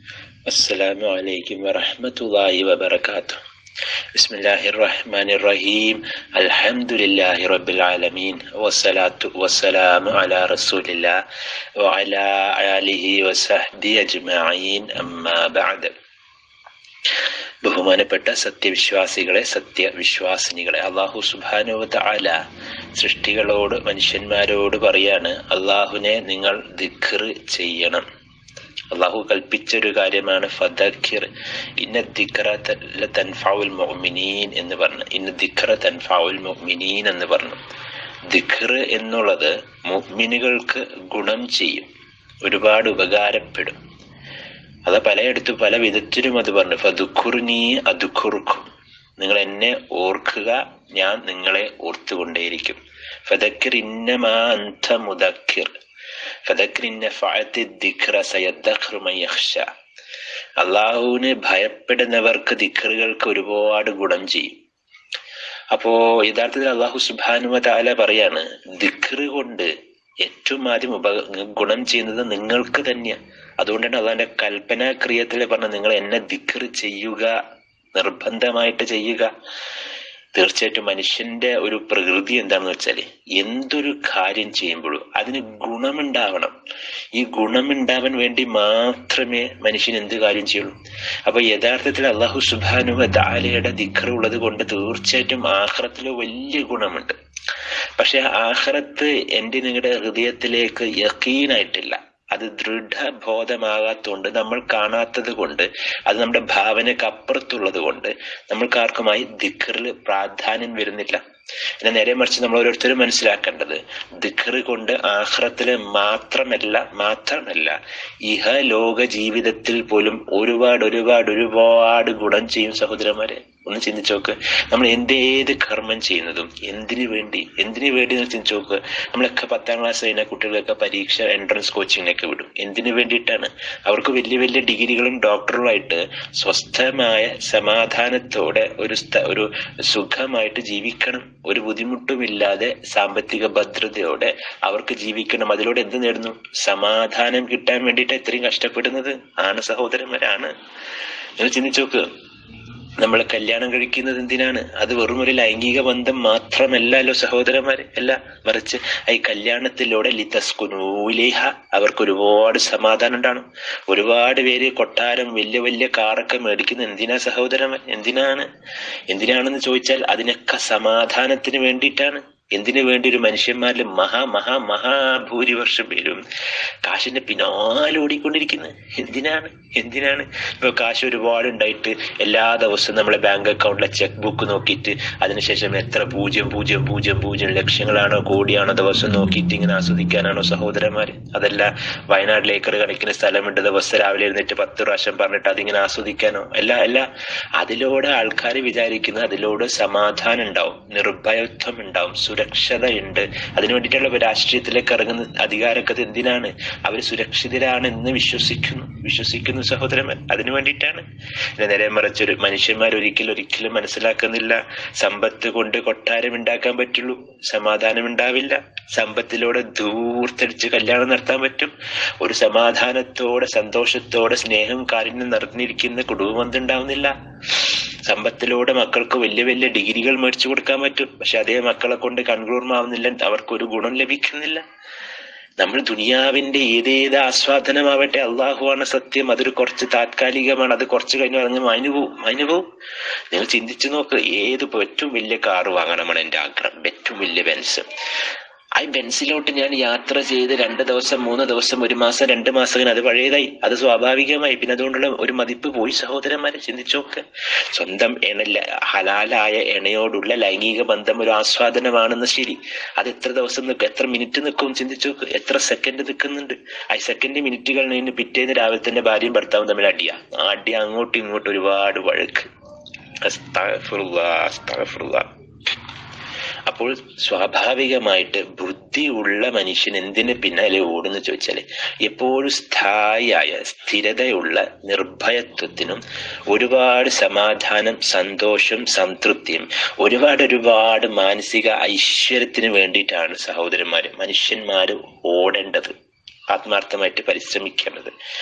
السلام عليكم ورحمة الله وبركاته بسم الله الرحمن الرحيم الحمد لله رب العالمين والصلاة والسلام على رسول الله وعلى آله وصحبه أجمعين أما بعد ബഹുമാനപ്പെട്ട സത്യവിശ്വാസികളെ സത്യവിശ്വാസിനികളെ അള്ളാഹു സുബാനുവ താല സൃഷ്ടികളോട് മനുഷ്യന്മാരോട് പറയാണ് അള്ളാഹുവിനെ നിങ്ങൾ ദിഖർ ചെയ്യണം അള്ളാഹു കൽപ്പിച്ചൊരു കാര്യമാണ് ഫദക്കിർ ഇന്ന ദിഖറ തൻഫാവുൽ മൊമിനീൻ എന്ന് പറഞ്ഞു ഇന്ന ദിഖറ തൻഫാവുൽ മൊമിനീൻ എന്ന് പറഞ്ഞു ദിഖർ എന്നുള്ളത് മുഅ്മിനുകൾക്ക് ഗുണം ചെയ്യും ഒരുപാട് ഉപകാരപ്പെടും അത് പലയിടത്തും പല വിധത്തിലും അത് പറഞ്ഞു ഫതുഖുർനീ അതുഖുർക്കും നിങ്ങൾ എന്നെ ഓർക്കുക ഞാൻ നിങ്ങളെ ഓർത്തുകൊണ്ടേയിരിക്കും ഫദക്കിർ ഇന്നമാ അന്ത മുദക്കിർ ഫദക്കിർ ഇന്ന ഫഅത്തി ദിഖ്റ സയദ്ദഖ്റു മൻ യഖ്ഷ അള്ളാഹുവിന് ഭയപ്പെടുന്നവർക്ക് ദിഖറുകൾക്ക് ഒരുപാട് ഗുണം ചെയ്യും അപ്പോ യഥാർത്ഥത്തിൽ അള്ളാഹു സുബാനുവ താല പറയാണ് ദിഖറ് കൊണ്ട് ഏറ്റവും ആദ്യം ഉപ ഗുണം ചെയ്യുന്നത് നിങ്ങൾക്ക് തന്നെയാണ് അതുകൊണ്ടാണ് അള്ളാന്റെ കൽപ്പനാ ക്രിയത്തിൽ പറഞ്ഞ നിങ്ങൾ എന്നെ ദിക്കറ് ചെയ്യുക നിർബന്ധമായിട്ട് ചെയ്യുക തീർച്ചയായിട്ടും മനുഷ്യന്റെ ഒരു പ്രകൃതി എന്താണെന്ന് വെച്ചാൽ എന്തൊരു കാര്യം ചെയ്യുമ്പോഴും അതിന് ഗുണമുണ്ടാവണം ഈ ഗുണമുണ്ടാവാൻ വേണ്ടി മാത്രമേ മനുഷ്യൻ എന്ത് കാര്യം ചെയ്യുള്ളൂ അപ്പൊ യഥാർത്ഥത്തിൽ അള്ളാഹു സുബാനുവ ദാലയുടെ ദിക്കർ ഉള്ളത് കൊണ്ട് തീർച്ചയായിട്ടും ആഹ്റത്തിൽ വലിയ ഗുണമുണ്ട് പക്ഷെ ആഹ്റത്ത് എൻ്റെ നിങ്ങളുടെ ഹൃദയത്തിലേക്ക് യക്കീനായിട്ടില്ല അത് ദൃഢബോധമാകാത്തതുകൊണ്ട് നമ്മൾ കാണാത്തത് കൊണ്ട് അത് നമ്മുടെ ഭാവനയ്ക്ക് അപ്പുറത്തുള്ളത് കൊണ്ട് നമ്മൾക്ക് ആർക്കുമായി ദിഖറിൽ പ്രാധാന്യം വരുന്നില്ല പിന്നെ നേരെ മറിച്ച് നമ്മൾ ഓരോരുത്തരും മനസ്സിലാക്കേണ്ടത് ദിഖറ് കൊണ്ട് ആഹ്റത്തില് മാത്രമല്ല മാത്രമല്ല ഇഹ ലോക ജീവിതത്തിൽ പോലും ഒരുപാട് ഒരുപാട് ഒരുപാട് ഗുണം ചെയ്യും സഹോദരന്മാരെ ഒന്ന് ചിന്തിച്ചു നോക്ക് നമ്മൾ എന്തേത് കർമ്മം ചെയ്യുന്നതും എന്തിനു വേണ്ടി എന്തിനു വേണ്ടി എന്ന് ചിന്തിച്ചു നോക്ക് നമ്മളൊക്കെ പത്താം ക്ലാസ് കഴിഞ്ഞ കുട്ടികളൊക്കെ പരീക്ഷ എൻട്രൻസ് കോച്ചിങ്ങിനൊക്കെ വിടും എന്തിനു വേണ്ടിയിട്ടാണ് അവർക്ക് വലിയ വലിയ ഡിഗ്രികളും ഡോക്ടറുമായിട്ട് സ്വസ്ഥമായ സമാധാനത്തോടെ ഒരു ഒരു സുഖമായിട്ട് ജീവിക്കണം ഒരു ബുദ്ധിമുട്ടുമില്ലാതെ സാമ്പത്തിക ഭദ്രതയോടെ അവർക്ക് ജീവിക്കണം അതിലൂടെ എന്ത് നേടുന്നു സമാധാനം കിട്ടാൻ വേണ്ടിയിട്ട് ഇത്രയും കഷ്ടപ്പെടുന്നത് ആണ് സഹോദരന്മാരാണ് നിങ്ങൾ ചിന്തിച്ചു നോക്ക് നമ്മൾ കല്യാണം കഴിക്കുന്നത് എന്തിനാണ് അത് വെറും ഒരു ലൈംഗിക ബന്ധം മാത്രമല്ലല്ലോ സഹോദരന്മാരെ അല്ല മറിച്ച് ഈ കല്യാണത്തിലൂടെ ലിതസ്കുനൂലേഹ അവർക്ക് ഒരുപാട് സമാധാനം ഉണ്ടാണ് ഒരുപാട് പേര് കൊട്ടാരം വലിയ വലിയ കാറൊക്കെ മേടിക്കുന്ന എന്തിനാ സഹോദരന്മാർ എന്തിനാണ് എന്തിനാണെന്ന് ചോദിച്ചാൽ അതിനൊക്കെ സമാധാനത്തിന് വേണ്ടിയിട്ടാണ് എന്തിനു വേണ്ടി ഒരു മനുഷ്യന്മാരിൽ മഹാ മഹാ മഹാഭൂരിപക്ഷം പേരും കാശിന്റെ പിന്നാലെ ഓടിക്കൊണ്ടിരിക്കുന്നത് എന്തിനാണ് എന്തിനാണ് ഇപ്പൊ കാശ് ഒരുപാട് ഉണ്ടായിട്ട് എല്ലാ ദിവസവും നമ്മളെ ബാങ്ക് അക്കൗണ്ടിലെ ചെക്ക് ബുക്ക് നോക്കിയിട്ട് അതിനുശേഷം എത്ര പൂജ്യം പൂജ്യം പൂജ്യം പൂജ്യം ലക്ഷങ്ങളാണോ കോടിയാണോ ദിവസം നോക്കിയിട്ട് ഇങ്ങനെ ആസ്വദിക്കാനാണോ സഹോദരന്മാര് അതല്ല വയനാട്ടിൽ ഏക്കർ കണക്കിന് സ്ഥലമുണ്ട് ദിവസം രാവിലെ എഴുന്നേറ്റ് പത്ത് പ്രാവശ്യം പറഞ്ഞിട്ട് അതിങ്ങനെ ആസ്വദിക്കാനോ അല്ല അല്ല അതിലൂടെ ആൾക്കാർ വിചാരിക്കുന്നത് അതിലൂടെ സമാധാനം ഉണ്ടാവും നിർഭയത്വം ഉണ്ടാവും സുരക്ഷതയുണ്ട് അതിനു വേണ്ടിയിട്ടുള്ള രാഷ്ട്രീയത്തിലേക്ക് ഇറങ്ങുന്ന അധികാരമൊക്കെ എന്തിനാണ് അവർ സുരക്ഷിതരാണെന്ന് വിശ്വസിക്കുന്നു വിശ്വസിക്കുന്നു സഹോദരന്മാർ അതിനു വേണ്ടിയിട്ടാണ് നേരെ മറിച്ചൊരു മനുഷ്യന്മാർ ഒരിക്കലും ഒരിക്കലും മനസ്സിലാക്കുന്നില്ല സമ്പത്ത് കൊണ്ട് കൊട്ടാരം ഉണ്ടാക്കാൻ പറ്റുള്ളൂ സമാധാനം ഉണ്ടാവില്ല സമ്പത്തിലൂടെ ധൂർത്തടിച്ച് കല്യാണം നടത്താൻ പറ്റും ഒരു സമാധാനത്തോടെ സന്തോഷത്തോടെ സ്നേഹം കാരുണ്യം നിറഞ്ഞിരിക്കുന്ന കുടുംബബന്ധം ഉണ്ടാവുന്നില്ല സമ്പത്തിലൂടെ മക്കൾക്ക് വലിയ വലിയ ഡിഗ്രികൾ മേടിച്ചു കൊടുക്കാൻ പറ്റും പക്ഷെ അതേ മക്കളെ കൊണ്ട് കൺക്ലൂർമാവുന്നില്ല അവർക്ക് ഒരു ഗുണം ലഭിക്കുന്നില്ല നമ്മൾ ദുനിയാവിന്റെ ഏതേത് ആസ്വാദനമാവട്ടെ അള്ളാഹുവാണ് സത്യം അതൊരു കുറച്ച് താത്കാലികമാണ് അത് കുറച്ച് കഴിഞ്ഞ് അങ്ങ് മാഞ്ഞു പോവും മാഞ്ഞു പോവും നിങ്ങൾ ചിന്തിച്ചു നോക്ക് ഏത് ഏറ്റവും വലിയ കാറ് വാങ്ങണമെന്നാണ് എൻ്റെ ആഗ്രഹം ഏറ്റവും വലിയ ബെൻസ് ആ ബെൻസിലോട്ട് ഞാൻ യാത്ര ചെയ്ത് രണ്ട് ദിവസം മൂന്ന് ദിവസം ഒരു മാസം രണ്ട് മാസം അത് പഴയതായി അത് സ്വാഭാവികമായി പിന്നെ അതുകൊണ്ടുള്ള ഒരു മതിപ്പ് പോയി സഹോദരന്മാരെ ചിന്തിച്ചോക്ക് സ്വന്തം എണ ഹലാലായ എണയോടുള്ള ലൈംഗിക ബന്ധം ഒരു ആസ്വാദനമാണെന്ന് ശരി അത് എത്ര ദിവസം നിൽക്കും എത്ര മിനിറ്റ് നിൽക്കും ചിന്തിച്ചോക്ക് എത്ര സെക്കൻഡ് നിൽക്കുന്നുണ്ട് ആ സെക്കൻഡ് മിനിറ്റുകൾ കഴിഞ്ഞ് പിറ്റേന്ന് രാവിലെ തന്നെ ഭാര്യയും ഭർത്താവും തമ്മിൽ അടിയ ആ അടി അങ്ങോട്ടും ഇങ്ങോട്ടും ഒരുപാട് വഴക്ക് അപ്പോൾ സ്വാഭാവികമായിട്ട് ബുദ്ധിയുള്ള മനുഷ്യൻ എന്തിനു പിന്നാലെ ഓടുന്നു ചോദിച്ചാൽ എപ്പോഴും സ്ഥായിയായ സ്ഥിരതയുള്ള നിർഭയത്വത്തിനും ഒരുപാട് സമാധാനം സന്തോഷം സംതൃപ്തിയും ഒരുപാട് ഒരുപാട് മാനസിക ഐശ്വര്യത്തിന് വേണ്ടിയിട്ടാണ് സഹോദരന്മാര് മനുഷ്യന്മാര് ഓടേണ്ടത് ആത്മാർത്ഥമായിട്ട് പരിശ്രമിക്കേണ്ടത്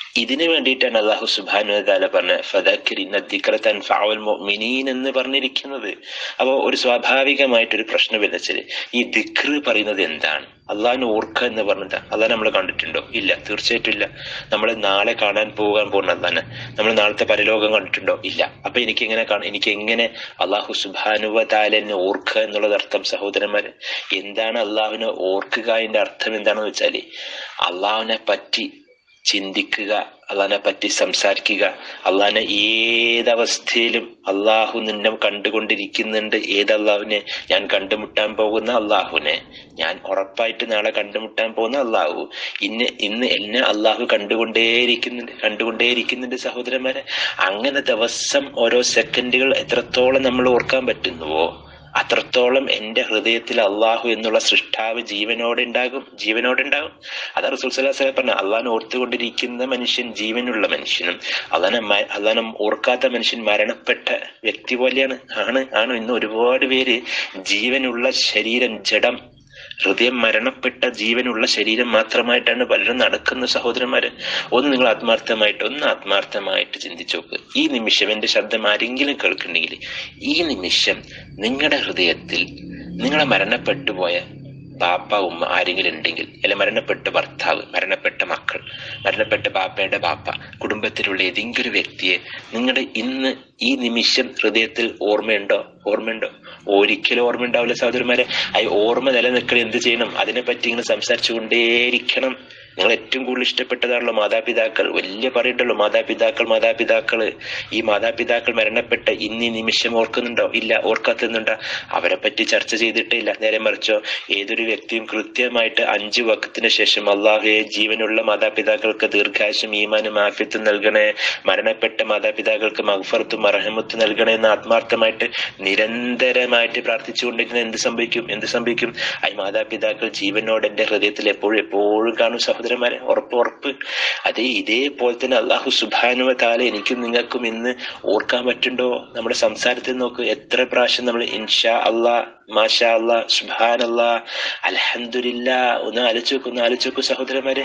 ഇതിനു വേണ്ടിയിട്ടാണ് അള്ളാഹു സുബാനു താല പറഞ്ഞ ഫദക്കിർ ഇന്ന ദിക്ര തൻഫഅുൽ മുഅ്മിനീൻ എന്ന് പറഞ്ഞിരിക്കുന്നത് അപ്പോൾ ഒരു സ്വാഭാവികമായിട്ടൊരു പ്രശ്നം വെച്ചാൽ ഈ ദിക്ർ പറയുന്നത് എന്താണ് അള്ളാഹിനെ ഓർക്കുക എന്ന് പറഞ്ഞത് അള്ളാഹ് നമ്മൾ കണ്ടിട്ടുണ്ടോ ഇല്ല തീർച്ചയായിട്ടും ഇല്ല നമ്മൾ നാളെ കാണാൻ പോകാൻ പോകുന്ന അള്ളാഹനെ നമ്മൾ നാളത്തെ പരലോകം കണ്ടിട്ടുണ്ടോ ഇല്ല അപ്പൊ എനിക്ക് എങ്ങനെ കാണാം എനിക്ക് എങ്ങനെ അള്ളാഹു സുബാനുവ താലെന്നെ ഓർക്കുക എന്നുള്ളത് അർത്ഥം സഹോദരന്മാര് എന്താണ് അള്ളാഹുവിനെ ഓർക്കുക അതിന്റെ അർത്ഥം എന്താണെന്ന് വെച്ചാല് അള്ളാഹുവിനെ പറ്റി ചിന്തിക്കുക അള്ളാഹിനെ പറ്റി സംസാരിക്കുക അള്ളാഹിനെ ഏതവസ്ഥയിലും അള്ളാഹു നിന്നെ കണ്ടുകൊണ്ടിരിക്കുന്നുണ്ട് ഏത് അള്ളാഹുവിനെ ഞാൻ കണ്ടുമുട്ടാൻ പോകുന്ന അള്ളാഹുവിനെ ഞാൻ ഉറപ്പായിട്ട് നാളെ കണ്ടുമുട്ടാൻ പോകുന്ന അള്ളാഹു ഇന്ന് ഇന്ന് എന്നെ അള്ളാഹു കണ്ടുകൊണ്ടേയിരിക്കുന്നുണ്ട് കണ്ടുകൊണ്ടേയിരിക്കുന്നുണ്ട് സഹോദരന്മാരെ അങ്ങനെ ദിവസം ഓരോ സെക്കൻഡുകൾ എത്രത്തോളം നമ്മൾ ഓർക്കാൻ പറ്റുന്നുവോ അത്രത്തോളം എൻ്റെ ഹൃദയത്തിൽ അള്ളാഹു എന്നുള്ള സൃഷ്ടാവ് ജീവനോടെ ഉണ്ടാകും ജീവനോടെ ഉണ്ടാകും അതാണ് റസൂൽ സലാഹ് പറഞ്ഞ അള്ളാഹിനെ ഓർത്തുകൊണ്ടിരിക്കുന്ന മനുഷ്യൻ ജീവനുള്ള മനുഷ്യനും അള്ളാനെ അള്ളാനെ ഓർക്കാത്ത മനുഷ്യൻ മരണപ്പെട്ട വ്യക്തി പോലെയാണ് ആണ് ആണ് ഇന്ന് ഒരുപാട് പേര് ജീവനുള്ള ശരീരം ജഡം ഹൃദയം മരണപ്പെട്ട ജീവനുള്ള ശരീരം മാത്രമായിട്ടാണ് പലരും നടക്കുന്ന സഹോദരന്മാര് ഒന്ന് നിങ്ങൾ ആത്മാർത്ഥമായിട്ട് ഒന്ന് ആത്മാർത്ഥമായിട്ട് ചിന്തിച്ചു നോക്ക് ഈ നിമിഷം എന്റെ ശബ്ദം ആരെങ്കിലും കേൾക്കുന്നുണ്ടെങ്കിൽ ഈ നിമിഷം നിങ്ങളുടെ ഹൃദയത്തിൽ നിങ്ങളെ മരണപ്പെട്ടു പോയ ബാപ്പ ഉമ്മ ആരെങ്കിലും ഉണ്ടെങ്കിൽ അല്ലെ മരണപ്പെട്ട ഭർത്താവ് മരണപ്പെട്ട മക്കൾ മരണപ്പെട്ട ബാപ്പയുടെ ബാപ്പ കുടുംബത്തിലുള്ള ഏതെങ്കിലും ഒരു വ്യക്തിയെ നിങ്ങളുടെ ഇന്ന് ഈ നിമിഷം ഹൃദയത്തിൽ ഓർമ്മയുണ്ടോ ഓർമ്മയുണ്ടോ ഒരിക്കലും ഓർമ്മ ഉണ്ടാവില്ല സഹോദരന്മാരെ ആ ഓർമ്മ നിലനിൽക്കണം എന്ത് ചെയ്യണം അതിനെപ്പറ്റി ഇങ്ങനെ സംസാരിച്ചു കൊണ്ടേയിരിക്കണം നിങ്ങൾ ഏറ്റവും കൂടുതൽ ഇഷ്ടപ്പെട്ടതാണല്ലോ മാതാപിതാക്കൾ വലിയ പറയുണ്ടല്ലോ മാതാപിതാക്കൾ മാതാപിതാക്കള് ഈ മാതാപിതാക്കൾ മരണപ്പെട്ട ഇന്ന് ഈ നിമിഷം ഓർക്കുന്നുണ്ടോ ഇല്ല ഓർക്കാത്തുന്നുണ്ടോ അവരെ പറ്റി ചർച്ച ചെയ്തിട്ടേ ഇല്ല നേരെ മറിച്ചോ ഏതൊരു വ്യക്തിയും കൃത്യമായിട്ട് അഞ്ചു വക്കത്തിന് ശേഷം അള്ളാഹുയെ ജീവനുള്ള മാതാപിതാക്കൾക്ക് ദീർഘാശം ഈമാനും ആഫ്യത്തും നൽകണേ മരണപ്പെട്ട മാതാപിതാക്കൾക്ക് മഹഫറത്തും അർഹമത്തും നൽകണേ എന്ന് ആത്മാർത്ഥമായിട്ട് നിരന്തരമായിട്ട് പ്രാർത്ഥിച്ചുകൊണ്ടിരുന്ന എന്ത് സംഭവിക്കും എന്ത് സംഭവിക്കും ആ മാതാപിതാക്കൾ ജീവനോട് എന്റെ ഹൃദയത്തിൽ എപ്പോഴും എപ്പോഴും കാണും സഹോദരന്മാരെ ഉറപ്പ് ഉറപ്പ് അതേ ഇതേപോലെ തന്നെ അള്ളാഹു സുബാനുവ താല എനിക്കും നിങ്ങൾക്കും ഇന്ന് ഓർക്കാൻ പറ്റുണ്ടോ നമ്മുടെ സംസാരത്തിൽ നോക്ക് എത്ര പ്രാവശ്യം നമ്മൾ ഇൻഷാ അള്ളാ മാഷാ അള്ളാ സുബാൻ അള്ളാ അലഹദില്ല ഒന്ന് ആലോചിച്ച് നോക്ക് ഒന്ന് ആലോചിച്ച് നോക്കൂ സഹോദരന്മാരെ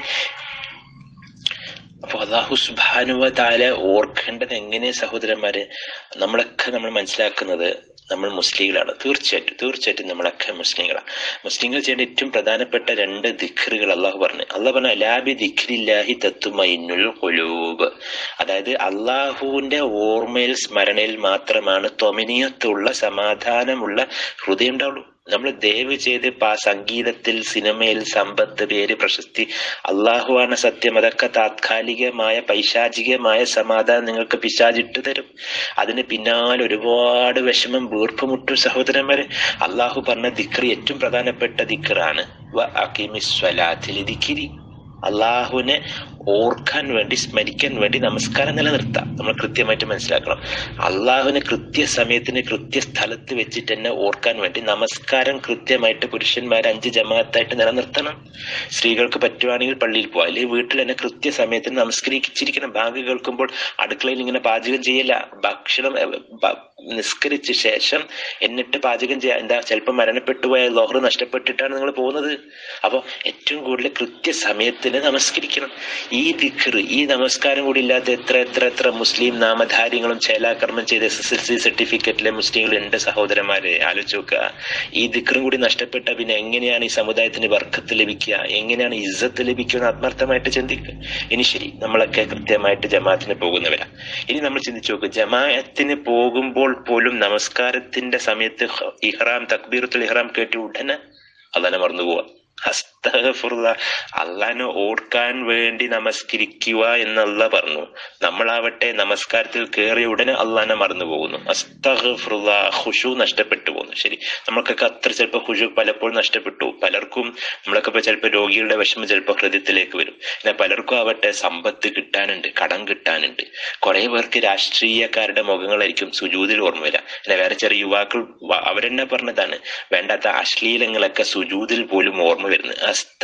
അപ്പൊ അള്ളാഹു സുബാനുവ താല ഓർക്കേണ്ടത് എങ്ങനെ സഹോദരന്മാരെ നമ്മളൊക്കെ നമ്മൾ മനസ്സിലാക്കുന്നത് നമ്മൾ മുസ്ലിങ്ങളാണ് തീർച്ചയായിട്ടും തീർച്ചയായിട്ടും നമ്മളൊക്കെ മുസ്ലിങ്ങളാണ് മുസ്ലിങ്ങൾ ചെയ്യേണ്ട ഏറ്റവും പ്രധാനപ്പെട്ട രണ്ട് ദിഖറുകൾ അള്ളാഹു പറഞ്ഞു അള്ളാഹ് പറഞ്ഞ ലാബി ദിഖ്രില്ലാഹി തത്തുമൈനുൽ കൊലൂബ് അതായത് അള്ളാഹുവിന്റെ ഓർമ്മയിൽ സ്മരണയിൽ മാത്രമാണ് തൊമിനിയത്തുള്ള സമാധാനമുള്ള ഹൃദയം ഉണ്ടാവുള്ളൂ നമ്മൾ ദയവ് ചെയ്ത് ആ സംഗീതത്തിൽ സിനിമയിൽ സമ്പത്ത് പേര് പ്രശസ്തി അള്ളാഹുവാണ് സത്യം അതൊക്കെ താത്കാലികമായ പൈശാചികമായ സമാധാനം നിങ്ങൾക്ക് പിശാചിട്ട് തരും അതിന് പിന്നാലെ ഒരുപാട് വിഷമം വീർപ്പുമുട്ടും സഹോദരന്മാരെ അള്ളാഹു പറഞ്ഞ ദിക്റി ഏറ്റവും പ്രധാനപ്പെട്ട ദിക്റാണ് വ അക്കിമിസ്വലാത്തിൽ ദിക്കിരി അള്ളാഹുവിനെ ഓർക്കാൻ വേണ്ടി സ്മരിക്കാൻ വേണ്ടി നമസ്കാരം നിലനിർത്താം നമ്മൾ കൃത്യമായിട്ട് മനസ്സിലാക്കണം അള്ളാഹുവിനെ കൃത്യസമയത്തിന് കൃത്യസ്ഥലത്ത് വെച്ചിട്ട് തന്നെ ഓർക്കാൻ വേണ്ടി നമസ്കാരം കൃത്യമായിട്ട് പുരുഷന്മാർ അഞ്ച് ജമാഅത്തായിട്ട് നിലനിർത്തണം സ്ത്രീകൾക്ക് പറ്റുവാണെങ്കിൽ പള്ളിയിൽ പോവാം അല്ലെങ്കിൽ വീട്ടിൽ തന്നെ കൃത്യസമയത്തിന് നമസ്കരിച്ചിരിക്കണം ബാങ്ക് കേൾക്കുമ്പോൾ അടുക്കളയിൽ ഇങ്ങനെ പാചകം ചെയ്യല്ല ഭക്ഷണം നിസ്കരിച്ച ശേഷം എന്നിട്ട് പാചകം ചെയ്യാം എന്താ ചിലപ്പോൾ മരണപ്പെട്ടു പോയ ലോഹർ നഷ്ടപ്പെട്ടിട്ടാണ് നിങ്ങൾ പോകുന്നത് അപ്പോൾ ഏറ്റവും കൂടുതൽ കൃത്യസമയത്തിന് നമസ്കരിക്കണം ഈ ദിഖർ ഈ നമസ്കാരം കൂടി ഇല്ലാത്ത എത്ര എത്ര എത്ര മുസ്ലിം നാമധാര്യങ്ങളും ചേലാകർമ്മം ചെയ്ത എസ് എസ് എൽ സി സർട്ടിഫിക്കറ്റിലെ മുസ്ലിങ്ങൾ ഉണ്ട് സഹോദരന്മാരെ ആലോചിച്ച് നോക്കുക ഈ ദിഖറും കൂടി നഷ്ടപ്പെട്ട പിന്നെ എങ്ങനെയാണ് ഈ സമുദായത്തിന് വർക്കത്ത് ലഭിക്കുക എങ്ങനെയാണ് ഇജ്ജത്ത് ലഭിക്കുക എന്ന് ആത്മാർത്ഥമായിട്ട് ചിന്തിക്കുക ഇനി ശരി നമ്മളൊക്കെ കൃത്യമായിട്ട് ജമാഅത്തിന് പോകുന്നവരാ ഇനി നമ്മൾ ചിന്തിച്ചു നോക്കുക ജമാഅത്തിന് പോകുമ്പോൾ പോലും നമസ്കാരത്തിന്റെ സമയത്ത് ഇഹ്റാം തക്ബീറത്തുൽ ഇഹ്റാം കേട്ടി ഉടനെ അതാണ് മറന്നു പോവാ അസ്തഫുള്ള അള്ളാനെ ഓർക്കാൻ വേണ്ടി നമസ്കരിക്കുക എന്നല്ല പറഞ്ഞു നമ്മളാവട്ടെ നമസ്കാരത്തിൽ കയറിയ ഉടനെ അള്ളാനെ മറന്നു പോകുന്നു അസ്തഫുള്ള ഹുഷു നഷ്ടപ്പെട്ടു പോകുന്നു ശരി നമ്മൾക്കൊക്കെ അത്ര ചിലപ്പോൾ ഹുഷു പലപ്പോഴും നഷ്ടപ്പെട്ടു പലർക്കും നമ്മളൊക്കെ ഇപ്പൊ ചിലപ്പോൾ രോഗികളുടെ വിഷമം ചിലപ്പോൾ ഹൃദയത്തിലേക്ക് വരും എന്നാൽ പലർക്കും ആവട്ടെ സമ്പത്ത് കിട്ടാനുണ്ട് കടം കിട്ടാനുണ്ട് കുറെ പേർക്ക് രാഷ്ട്രീയക്കാരുടെ മുഖങ്ങളായിരിക്കും സുജൂതിൽ ഓർമ്മ വരിക പിന്നെ വേറെ ചെറിയ യുവാക്കൾ അവരെന്നെ പറഞ്ഞതാണ് വേണ്ടാത്ത അശ്ലീലങ്ങളൊക്കെ സുജൂതിൽ പോലും ഓർമ്മ വരുന്നത്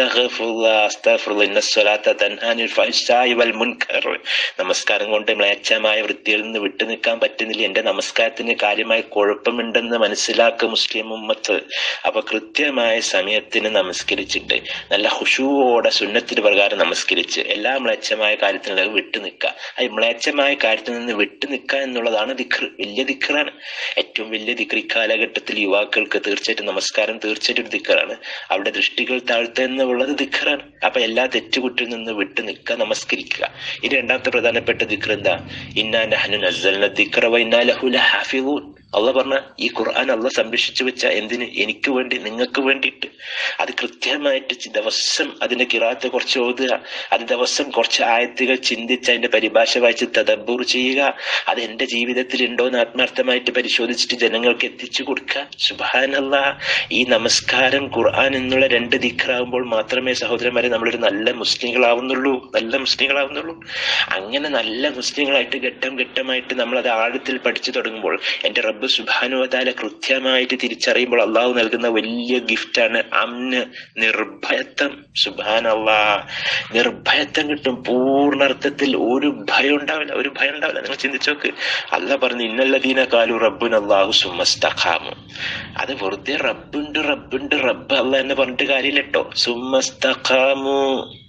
നമസ്കാരം കൊണ്ട് മ്ലേച്ഛമായ വൃത്തിയിൽ നിന്ന് വിട്ടു നിൽക്കാൻ പറ്റുന്നില്ല എന്റെ നമസ്കാരത്തിന് കാര്യമായ കുഴപ്പമുണ്ടെന്ന് മനസ്സിലാക്കാൻ അഖ്ലാഖ് മുസ്ലിം ഉമ്മത്ത് അപ്പൊ കൃത്യമായ സമയത്തിന് നമസ്കരിച്ചിട്ട് നല്ല ഹുഷുവോടെ സുന്നത്തിന് പ്രകാരം നമസ്കരിച്ച് എല്ലാ മ്ലേച്ഛമായ കാര്യത്തിൽ നിന്ന് വിട്ടു നിൽക്കുക ആ മ്ലേച്ഛമായ കാര്യത്തിൽ നിന്ന് വിട്ടു നിൽക്കുക എന്നുള്ളതാണ് ദിക്ർ വലിയ ദിക്റാണ് ഏറ്റവും വലിയ ദിക്ർ ഇക്കാലഘട്ടത്തിൽ യുവാക്കൾക്ക് തീർച്ചയായിട്ടും നമസ്കാരം തീർച്ചയായിട്ടും ഒരു ദിക്റാണ് അവിടെ ദൃഷ്ടികൾ താഴ്ത്തുക എന്നുള്ളത് ദിക്റാണ് അപ്പൊ എല്ലാ തെറ്റുകുറ്റിൽ നിന്ന് വിട്ടു നിൽക്കുക നമസ്കരിക്കുക ഇത് രണ്ടാമത്തെ പ്രധാനപ്പെട്ട ദിക്ർ എന്താ ഇന്നാ നഹ്നു നസ്സൽന ദിക്റ വ ഇന്നാ ലഹു ലഹാഫിളൂൻ അള്ള പറഞ്ഞ ഈ ഖുർആൻ അള്ള സംരക്ഷിച്ചു വെച്ച എന്തിന് എനിക്ക് വേണ്ടി നിങ്ങൾക്ക് വേണ്ടിയിട്ട് അത് കൃത്യമായിട്ട് ചി- ദിവസം അതിന്റെ കിറാത്ത് കുറച്ച് ഓതുക അത് ദിവസം കുറച്ച് ആയത്തുകൾ ചിന്തിച്ച് അതിന്റെ പരിഭാഷ വായിച്ച് തദബ്ബൂർ ചെയ്യുക അത് എന്റെ ജീവിതത്തിൽ ഉണ്ടോ എന്ന് ആത്മാർത്ഥമായിട്ട് പരിശോധിച്ചിട്ട് ജനങ്ങൾക്ക് എത്തിച്ചു കൊടുക്കുക സുബാനല്ല ഈ നമസ്കാരം ഖുർആൻ എന്നുള്ള രണ്ട് ദിക്റാകുമ്പോൾ മാത്രമേ സഹോദരന്മാരെ നമ്മളൊരു നല്ല മുസ്ലിങ്ങളാവുന്നുള്ളൂ നല്ല മുസ്ലിങ്ങളാവുന്നുള്ളൂ അങ്ങനെ നല്ല മുസ്ലിങ്ങളായിട്ട് ഘട്ടം ഘട്ടമായിട്ട് നമ്മൾ അത് ആഴത്തിൽ പഠിച്ചു തുടങ്ങുമ്പോൾ എന്റെ റബ്ബ് സുബാനുവതാല കൃത്യമായിട്ട് തിരിച്ചറിയുമ്പോൾ അള്ളാഹു നൽകുന്ന വലിയ ഗിഫ്റ്റാണ് അമ്ന് നിർഭയത്വം സുബാനല്ലാ നിർഭയത്വം കിട്ടും പൂർണ്ണർത്ഥത്തിൽ ഒരു ഭയം ഉണ്ടാവില്ല ഒരു ഭയം ഉണ്ടാവില്ല നിങ്ങൾ ചിന്തിച്ചു നോക്ക് അല്ല പറഞ്ഞു ഇന്നല്ലദീന കാലു റബ്ബുൻ അള്ളാഹു സുമസ്തഖാമു അത് വെറുതെ റബ്ബുണ്ട് റബ്ബുണ്ട് റബ്ബ് അല്ല എന്ന് പറഞ്ഞിട്ട് കാര്യമില്ല കേട്ടോ സുമസ്തഖാമു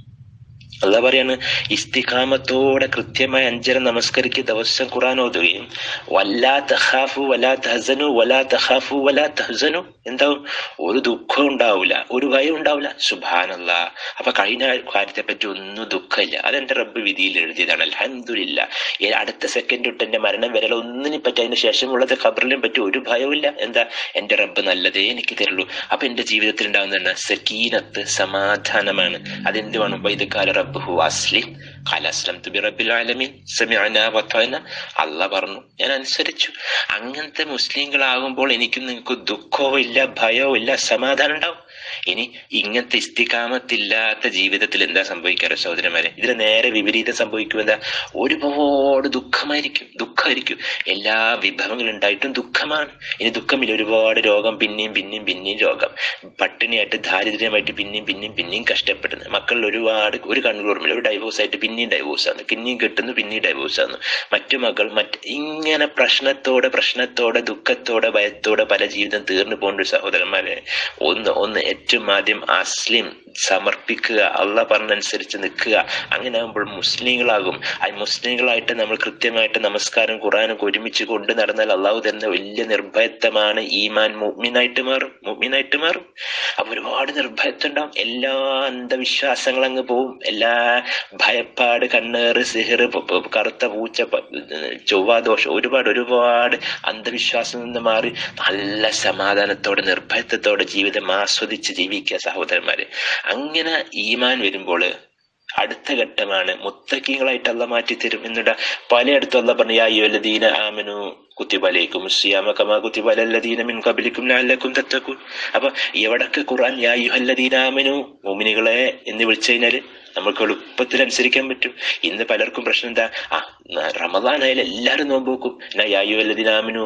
അല്ല പറയാണ് ഇസ്തിഖാമത്തോടെ കൃത്യമായി അഞ്ചര നമസ്കരിക്ക് ദിവസം ഖുറാൻ ഓതുകയും വല്ലാ തഹാഫു വലാ തഹസനു വലാ തഹാഫു വലാ തഹസനു എന്താവും ഒരു ദുഃഖം ഉണ്ടാവില്ല ഒരു ഭയം ഉണ്ടാവില്ല സുബാനല്ല അപ്പൊ കഴിഞ്ഞ കാര്യത്തെ പറ്റി ഒന്നും ദുഃഖമില്ല അതെന്റെ റബ്ബ് വിധിയിൽ എഴുതിയതാണ് അലഹമില്ല അടുത്ത സെക്കൻഡ് തൊട്ട് എന്റെ മരണം വരെ ഒന്നിനെ പറ്റി അതിന് ശേഷമുള്ളത് ഖബറിലും പറ്റി ഒരു ഭയമില്ല എന്താ എന്റെ റബ്ബ് നല്ലതേ എനിക്ക് തരുള്ളൂ അപ്പൊ എന്റെ ജീവിതത്തിൽ ഉണ്ടാകുന്ന സക്കീനത്ത് സമാധാനമാണ് അതെന്തുവാണ് വൈദ്യകാല റബ്ബുഹു അസ്ലിം ഖാല അസ്ലംതു ബിറബ്ബിൽ ആലമീൻ സമിഅന വതഅന അല്ല പറഞ്ഞു ഞാൻ അനുസരിച്ചു അങ്ങനത്തെ മുസ്ലിങ്ങളാകുമ്പോൾ എനിക്കും നിങ്ങൾക്ക് ദുഃഖവും ഇല്ല ഭയവും ഇല്ല സമാധാനം ഉണ്ടാവും ഇനി ഇങ്ങനത്തെ ഇസ്തികാമത്തില്ലാത്ത ജീവിതത്തിൽ എന്താ സംഭവിക്കാറ് സഹോദരന്മാരെ ഇതിന് നേരെ വിപരീതം സംഭവിക്കും എന്താ ഒരുപാട് ദുഃഖമായിരിക്കും ദുഃഖമായിരിക്കും എല്ലാ വിഭവങ്ങളും ഉണ്ടായിട്ടും ദുഃഖമാണ് ഇനി ദുഃഖമില്ല ഒരുപാട് രോഗം പിന്നെയും പിന്നെയും പിന്നെയും രോഗം പട്ടിണിയായിട്ട് ദാരിദ്ര്യമായിട്ട് പിന്നെയും പിന്നെയും പിന്നെയും കഷ്ടപ്പെടുന്നു മക്കളിൽ ഒരുപാട് ഒരു കണ്ണുകൂർമില്ല ഒരു ഡൈവോഴ്സ് ആയിട്ട് പിന്നെയും ഡൈവോഴ്സ് ആണ് പിന്നെയും കിട്ടുന്നു പിന്നെയും ഡൈവോഴ്സ് ആണ് മറ്റു മക്കൾ മറ്റ് ഇങ്ങനെ പ്രശ്നത്തോടെ പ്രശ്നത്തോടെ ദുഃഖത്തോടെ ഭയത്തോടെ പല ജീവിതം തീർന്നു പോകേണ്ട സഹോദരന്മാരെ ഒന്ന് ഒന്ന് ഏറ്റവും ആദ്യം അസ്ലിം സമർപ്പിക്കുക അള്ള പറഞ്ഞനുസരിച്ച് നിൽക്കുക അങ്ങനെ ആകുമ്പോൾ മുസ്ലിങ്ങളാകും ആ മുസ്ലിങ്ങളായിട്ട് നമ്മൾ കൃത്യമായിട്ട് നമസ്കാരം ഖുറാനും ഒരുമിച്ച് കൊണ്ട് നടന്നാൽ അള്ളാഹു തരുന്ന വലിയ നിർഭയത്വമാണ് ഈമാൻ മുഗ്മിനായിട്ട് മാറും മുഗ്മിനായിട്ട് മാറും അപ്പൊ ഒരുപാട് നിർഭയത്വം ഉണ്ടാവും എല്ലാ അന്ധവിശ്വാസങ്ങളും അങ്ങ് പോവും എല്ലാ ഭയപ്പാട് കണ്ണേറ് സിഹിറ് പ- പ- കറുത്ത പൂച്ച പ- ചൊവ്വാദോഷം ഒരുപാട് ഒരുപാട് അന്ധവിശ്വാസം നിന്ന് മാറി നല്ല സമാധാനത്തോടെ നിർഭയത്വത്തോടെ ജീവിതം ആസ്വദിച്ച് ജീവിക്കുക സഹോദരന്മാര് അങ്ങനെ ഈമാൻ വരുമ്പോൾ അടുത്ത ഘട്ടമാണ് മുത്തക്കിങ്ങളായിട്ട് അല്ല മാറ്റിത്തരും എന്നിട്ട് പലയിടത്തും അല്ല പറഞ്ഞു യാ യുവലദീന ആമനു കുത്തിബലേക്കും സിയാമ കമാ കുത്തിബലല്ലദീന മിൻ കബലിക്കും ലഅല്ലക്കും തത്തക്കും അപ്പൊ എവിടൊക്കെ ഖുർആൻ യാ യുഹല്ലദീന ആമനു മുഅ്മിനുകളെ എന്ന് വിളിച്ചു കഴിഞ്ഞാല് നമുക്ക് എളുപ്പത്തിൽ അനുസരിക്കാൻ പറ്റും ഇന്ന് പലർക്കും പ്രശ്നം എന്താ ആ റമദാൻ ആയാലും എല്ലാവരും നോമ്പ് വെക്കും എന്നാ യാ യുഹല്ലദീന ആമനു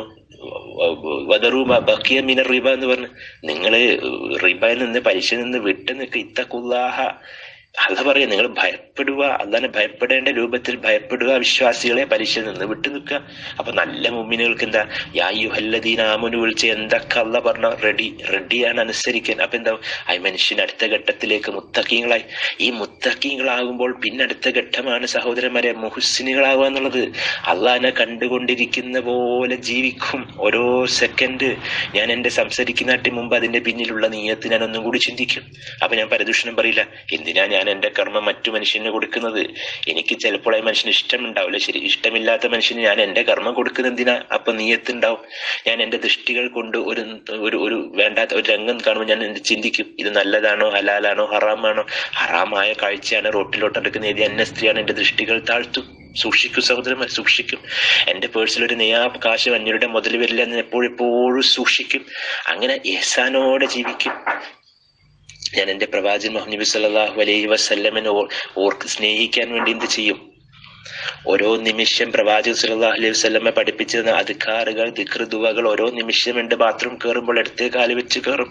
വദറൂമ ബക്കിയ മിന റിബ എന്ന് പറഞ്ഞു നിങ്ങള് റിബയിൽ നിന്ന് പലിശ നിന്ന് വിട്ടു നിൽക്കുക ഇത്തക്കുല്ലാഹ അല്ല പറയാ നിങ്ങൾ ഭയപ്പെടുക അല്ലാതെ ഭയപ്പെടേണ്ട രൂപത്തിൽ ഭയപ്പെടുക വിശ്വാസികളെ പലിശയിൽ നിന്ന് വിട്ടു നിൽക്കുക അപ്പൊ നല്ല മുമ്മിനുകൾക്ക് എന്താ യായുഹല്ലദീന ആമുന് വിളിച്ച് എന്തൊക്കെ അല്ല പറഞ്ഞ റെഡി റെഡിയാണ് അനുസരിക്കാൻ അപ്പൊ എന്താ ആ മനുഷ്യൻ അടുത്ത ഘട്ടത്തിലേക്ക് മുത്തക്കീങ്ങളായി ഈ മുത്തക്കീങ്ങളാകുമ്പോൾ പിന്നെ അടുത്ത ഘട്ടമാണ് സഹോദരന്മാരെ മുഹുസിനുകളാവുക എന്നുള്ളത് അള്ളാഹിനെ കണ്ടുകൊണ്ടിരിക്കുന്ന പോലെ ജീവിക്കും ഓരോ സെക്കൻഡ് ഞാൻ എന്റെ സംസാരിക്കുന്നതിന് മുമ്പ് അതിന്റെ പിന്നിലുള്ള നീയത്ത് ഞാൻ ഒന്നും കൂടി ചിന്തിക്കും അപ്പൊ ഞാൻ പരദൂഷണം പറയില്ല എന്തിനാ ഞാൻ എന്റെ കർമ്മം മറ്റു മനുഷ്യന് കൊടുക്കുന്നത് എനിക്ക് ചിലപ്പോൾ ആ മനുഷ്യന് ഇഷ്ടമുണ്ടാവില്ല ശരി ഇഷ്ടമില്ലാത്ത മനുഷ്യന് ഞാൻ എന്റെ കർമ്മം കൊടുക്കുന്ന എന്തിനാ അപ്പൊ നീയത്ത് ഉണ്ടാവും ഞാൻ എന്റെ ദൃഷ്ടികൾ കൊണ്ട് ഒരു ഒരു ഒരു വേണ്ടാത്ത ഒരു രംഗം കാണുമ്പോൾ ഞാൻ എന്ത് ചിന്തിക്കും ഇത് നല്ലതാണോ ഹലാലാണോ ഹറാമാണോ ഹറാമായ കാഴ്ചയാണ് റോട്ടിലോട്ട് എടുക്കുന്ന ഏത് അന്യ സ്ത്രീയാണ് എന്റെ ദൃഷ്ടികൾ താഴ്ത്തും സൂക്ഷിക്കും സഹോദരന്മാർ സൂക്ഷിക്കും എന്റെ പേഴ്സിൽ ഒരു നെയ്യാ കാശ് അന്യരുടെ മുതൽ വരില്ല എന്ന് എപ്പോഴെപ്പോഴും സൂക്ഷിക്കും അങ്ങനെ ഏസാനോടെ ജീവിക്കും ഞാൻ എന്റെ പ്രവാചകൻ മുഹമ്മദ് നബി സല്ലല്ലാഹു അലൈഹി വസല്ലമിനെ ഓർ ഓർക്ക് സ്നേഹിക്കാൻ വേണ്ടി എന്ത് ചെയ്യും ഓരോ നിമിഷം പ്രവാചക സല്ലല്ലാഹു അലൈഹി വസല്ലമ പഠിപ്പിച്ചിരുന്ന അധികാറുകൾ ദിക്റുദുവകൾ ഓരോ നിമിഷം എൻ്റെ ബാത്റൂം കയറുമ്പോൾ ഇടത്തെ കാല് വെച്ച് കയറും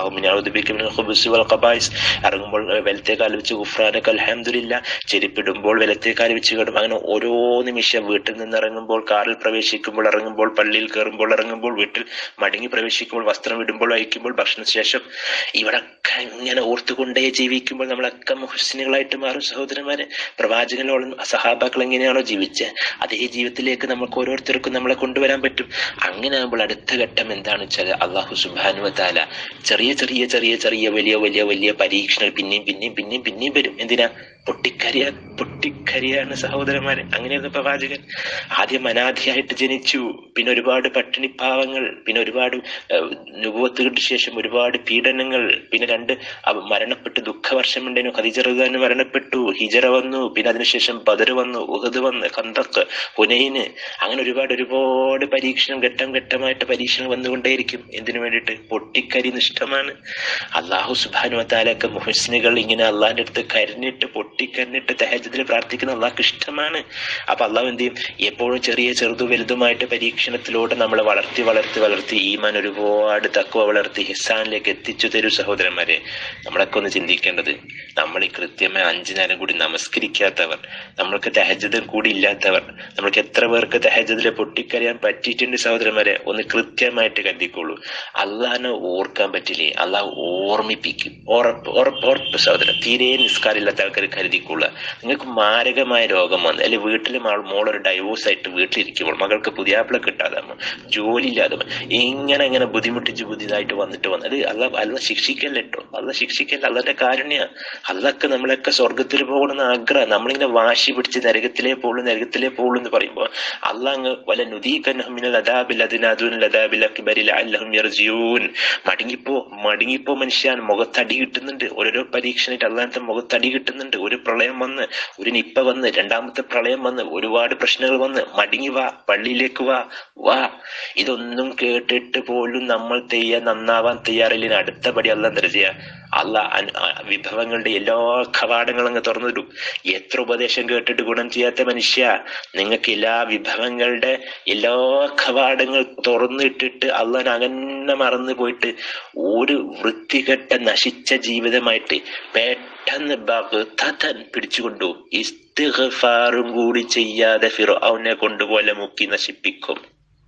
അള്ളാഹുബിസ് ഇറങ്ങുമ്പോൾ വലത്തെ കാല് വെച്ച് ഗുഫ്രാനക്ക് അൽഹംദുലില്ല ചെരുപ്പിടുമ്പോൾ വലത്തെ കാല് വെച്ച് കയറും അങ്ങനെ ഓരോ നിമിഷം വീട്ടിൽ നിന്ന് ഇറങ്ങുമ്പോൾ കാറിൽ പ്രവേശിക്കുമ്പോൾ ഇറങ്ങുമ്പോൾ പള്ളിയിൽ കയറുമ്പോൾ ഇറങ്ങുമ്പോൾ വീട്ടിൽ മടങ്ങി പ്രവേശിക്കുമ്പോൾ വസ്ത്രം ഇടുമ്പോൾ അയക്കുമ്പോൾ ഭക്ഷണശേഷം ഇവിടൊക്കെ ഇങ്ങനെ ഓർത്തുകൊണ്ടേ ജീവിക്കുമ്പോൾ നമ്മളൊക്കെ മുഹസിനുകളായിട്ട് മാറും സഹോദരന്മാരെ പ്രവാചകനോളം സഹാബാക്കൾ എങ്ങനെയാണോ ജീവിച്ചത് അതേ ജീവിതത്തിലേക്ക് നമുക്ക് ഓരോരുത്തർക്കും നമ്മളെ കൊണ്ടുവരാൻ പറ്റും അങ്ങനെ ആകുമ്പോൾ അടുത്ത ഘട്ടം എന്താണെന്ന് വെച്ചാൽ അള്ളാഹു സുബാനു താല ചെറിയ ചെറിയ ചെറിയ ചെറിയ വലിയ വലിയ വലിയ പരീക്ഷണങ്ങൾ പിന്നെയും പിന്നെയും പിന്നെയും പിന്നെയും വരും എന്തിനാ പൊട്ടിക്കരിയ പൊട്ടിക്കരിയാണ് സഹോദരന്മാരെ അങ്ങനെയൊന്നും പ്രവാചകൻ ആദ്യം അനാഥിയായിട്ട് ജനിച്ചു പിന്നെ ഒരുപാട് പട്ടിണിപ്പാവങ്ങൾ പിന്നെ ഒരുപാട് നുപത്തുകൾക്ക് ശേഷം ഒരുപാട് പീഡനങ്ങൾ പിന്നെ രണ്ട് അവ- മരണപ്പെട്ട് ദുഃഖവർഷം ഉണ്ടായിരുന്നു ഖദീജറുദാൻ മരണപ്പെട്ടു ഹിജറ വന്നു പിന്നെ അതിനുശേഷം ബദർ വന്നു ഉഹദ് വന്ന് ഖന്തക്ക് ഹുനൈന് അങ്ങനെ ഒരുപാട് ഒരുപാട് പരീക്ഷണം ഘട്ടം ഘട്ടമായിട്ട് പരീക്ഷണം വന്നുകൊണ്ടേയിരിക്കും എന്തിനു വേണ്ടിയിട്ട് പൊട്ടിക്കരി നിഷ്ഠമാണ് അള്ളാഹു സുബാനു താലൊക്കെ മുഹസിനുകൾ ഇങ്ങനെ അള്ളാഹിന്റെ അടുത്ത് കരഞ്ഞിട്ട് പൊട്ടിക്കരഞ്ഞിട്ട് തഹജത്തിൽ പ്രാർത്ഥിക്കുന്ന അള്ളാഹ്ക്ക് ഇഷ്ടമാണ് അപ്പൊ അള്ളാഹു എന്ത് ചെയ്യും എപ്പോഴും ചെറിയ ചെറുതു വലുതുമായിട്ട് പരീക്ഷണത്തിലൂടെ നമ്മളെ വളർത്തി വളർത്തി വളർത്തി ഈമാൻ ഒരുപാട് തക്കുവ വളർത്തി ഹിസാനിലേക്ക് എത്തിച്ചു തരൂ സഹോദരന്മാരെ നമ്മളൊക്കെ ഒന്ന് ചിന്തിക്കേണ്ടത് നമ്മൾ ഈ കൃത്യമായി അഞ്ചു നേരം കൂടി നമസ്കരിക്കാത്തവർ നമ്മൾക്ക് തഹജദ് കൂടി ഇല്ലാത്തവർ നമ്മൾക്ക് എത്ര പേർക്ക് തഹജദിലെ പൊട്ടിക്കറിയാൻ പറ്റിയിട്ടുണ്ട് സഹോദരന്മാരെ ഒന്ന് കൃത്യമായിട്ട് കരുതിക്കോളൂ അള്ളാഹിനെ ഓർക്കാൻ പറ്റില്ലേ അള്ളാഹ് ഓർമ്മിപ്പിക്കും ഉറപ്പ് ഉറപ്പ് ഉറപ്പ് സഹോദരൻ തീരെ നിസ്കാരമില്ലാത്ത ആൾക്കാർ കരുതിക്കൊള്ളുക നിങ്ങൾക്ക് മാരകമായ രോഗം വന്ന് അല്ലെങ്കിൽ വീട്ടിലെ മാൾ മോളൊരു ഡൈവോഴ്സ് ആയിട്ട് വീട്ടിലിരിക്കുമ്പോൾ മകൾക്ക് പുതിയാപ്പിള കിട്ടാതെ ജോലി ഇല്ലാതെ ഇങ്ങനെ ഇങ്ങനെ ബുദ്ധിമുട്ടിച്ച് ബുദ്ധിതായിട്ട് വന്നിട്ട് വന്നത് അല്ല അല്ല ശിക്ഷിക്കല്ല കേട്ടോ അല്ല ശിക്ഷിക്കല്ല അല്ലന്റെ കാരുണ്യ അല്ലൊക്കെ നമ്മളൊക്കെ സ്വർഗത്തിൽ പോകണമെന്ന് ആഗ്രഹം നമ്മളിങ്ങനെ വാശി പിടിച്ച് നരകത്തിലേ പോകുള്ളൂ നരകത്തിലേ പോകുള്ളൂ എന്ന് പറയുമ്പോൾ അല്ല അങ്ങ് വല നുദീകന്നഹുമിനൽ അദാബിൽ അതിനദുൻ അദാബിൽ അക്ബരിൽ അല്ലഹും യർജിയൂൻ മടങ്ങിപ്പോ മടങ്ങിപ്പോ മനുഷ്യൻ മുഖത്തടി കിട്ടുന്നുണ്ട് ഓരോരോ പരീക്ഷണമായിട്ട് അല്ലാത്ത മുഖത്തടി കിട്ടുന്നുണ്ട് ഒരു പ്രളയം വന്ന് ഒരു നിപ്പ വന്ന് രണ്ടാമത്തെ പ്രളയം വന്ന് ഒരുപാട് പ്രശ്നങ്ങൾ വന്ന് മടങ്ങി വാ പള്ളിയിലേക്ക് വാ വാ ഇതൊന്നും കേട്ടിട്ട് പോലും നമ്മൾ തെയ്യ നന്നാവാൻ തയ്യാറില്ല അടുത്ത പടി അല്ല എന്താ ചെയ്യാ അല്ല വിഭവങ്ങളുടെ എല്ലാ കവാടങ്ങളും അങ്ങ് തുറന്നു തരും എത്ര ഉപദേശം കേട്ടിട്ട് ഗുണം ചെയ്യാത്ത മനുഷ്യ നിങ്ങൾക്ക് എല്ലാ വിഭവങ്ങളുടെ എല്ലാ കവാടങ്ങൾ തുറന്നിട്ടിട്ട് അള്ളാൻ അകന്നെ മറന്നു പോയിട്ട് ഒരു വൃത്തികെട്ട നശിച്ച ജീവിതമായിട്ട് പെട്ടെന്ന് ബഗ്തൻ പിടിച്ചുകൊണ്ടു ഇസ്തിഗ്ഫാറും കൂടി ചെയ്യാതെ ഫിറോനെ കൊണ്ടുപോലെ മുക്കി നശിപ്പിക്കും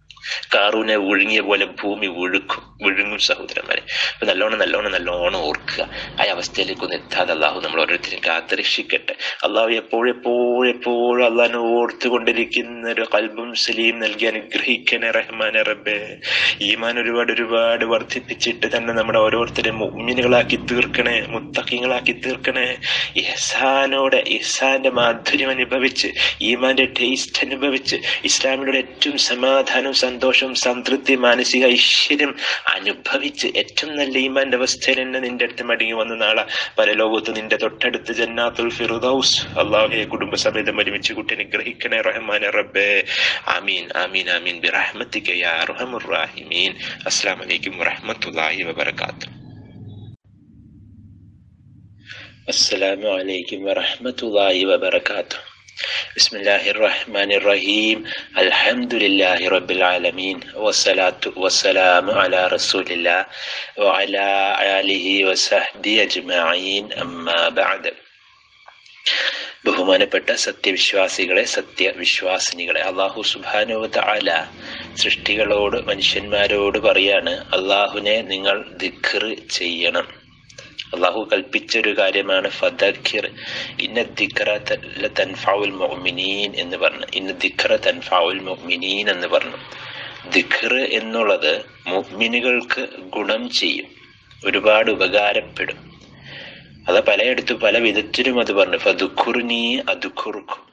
കാറൂനെ വിഴുങ്ങിയ പോലെ ഭൂമി വിഴുക്കും വിഴുങ്ങും സഹോദരന്മാരെ അപ്പൊ നല്ലോണം നല്ലോണം നല്ലോണം ഓർക്കുക ആ അവസ്ഥയിലേക്ക് ഒന്ന് എത്താതെ അള്ളാഹു നമ്മൾ ഓരോരുത്തരും കാത്തുരക്ഷിക്കട്ടെ അള്ളാഹു എപ്പോഴും എപ്പോഴും എപ്പോഴും അള്ളാഹിനെ ഓർത്തുകൊണ്ടിരിക്കുന്ന ഒരു കൽബും സലീം നൽകി അനുഗ്രഹിക്കണേ റഹ്മാനെ റബ്ബേ ഈമാൻ ഒരുപാട് ഒരുപാട് വർദ്ധിപ്പിച്ചിട്ട് തന്നെ നമ്മുടെ ഓരോരുത്തരെ മുമ്മിനുകളാക്കി തീർക്കണേ മുത്തക്കിങ്ങളാക്കി തീർക്കണേ ഇഹ്സാനോടെ ഇഹ്സാന്റെ മാധുര്യം അനുഭവിച്ച് ഈമാന്റെ ടേസ്റ്റ് അനുഭവിച്ച് ഇസ്ലാമിലൂടെ ഏറ്റവും സമാധാനം സന്തോഷം സംതൃപ്തി മാനസിക ഐശ്വര്യം അനുഭവിച്ച് ഏറ്റവും നല്ല ഈമാന്റെ അവസ്ഥയിൽ തന്നെ നിന്റെ അടുത്ത് മടങ്ങി വന്ന നാളെ പരലോകത്ത് നിന്റെ തൊട്ടടുത്ത് ജന്നാത്തുൽ ഫിറുദൌസ് അള്ളാഹെ കുടുംബസമേതം ഒരുമിച്ച് കുട്ടി അനുഗ്രഹിക്കണേ റഹ്മാനെ റബ്ബേ ആമീൻ ആമീൻ ആമീൻ ബിറഹ്മത്തിക യാ അർഹമുർ റാഹിമീൻ അസ്സലാമു അലൈക്കും വറഹ്മത്തുള്ളാഹി വബറകാതുഹു السلام عليكم ورحمة الله وبركاته بسم الله الرحمن الرحيم الحمد لله رب العالمين والصلاة والسلام على رسول الله وعلى آله وصحبه أجمعين أما بعد ബഹുമാനപ്പെട്ട സത്യവിശ്വാസികളെ സത്യവിശ്വാസിനികളെ അള്ളാഹു സുബാനുവത അല സൃഷ്ടികളോട് മനുഷ്യന്മാരോട് പറയാണ് അള്ളാഹുനെ നിങ്ങൾ ദിഖർ ചെയ്യണം അള്ളാഹു കൽപ്പിച്ച ഒരു കാര്യമാണ് ഫദക്കിർ ഇന്ന ദിഖറ തൻഫാവുൽ മൊമിനീൻ എന്ന് പറഞ്ഞു ഇന്ന ദിഖറ തൻഫാവുൽ മൊമിനീൻ എന്ന് പറഞ്ഞു ദിഖർ എന്നുള്ളത് മുഅ്മിനുകൾക്ക് ഗുണം ചെയ്യും ഒരുപാട് ഉപകാരപ്പെടും അത് പലയിടത്തും പല വിധത്തിലും അത് പറഞ്ഞു ഫദുഖുർനി അതുഖുർക്കും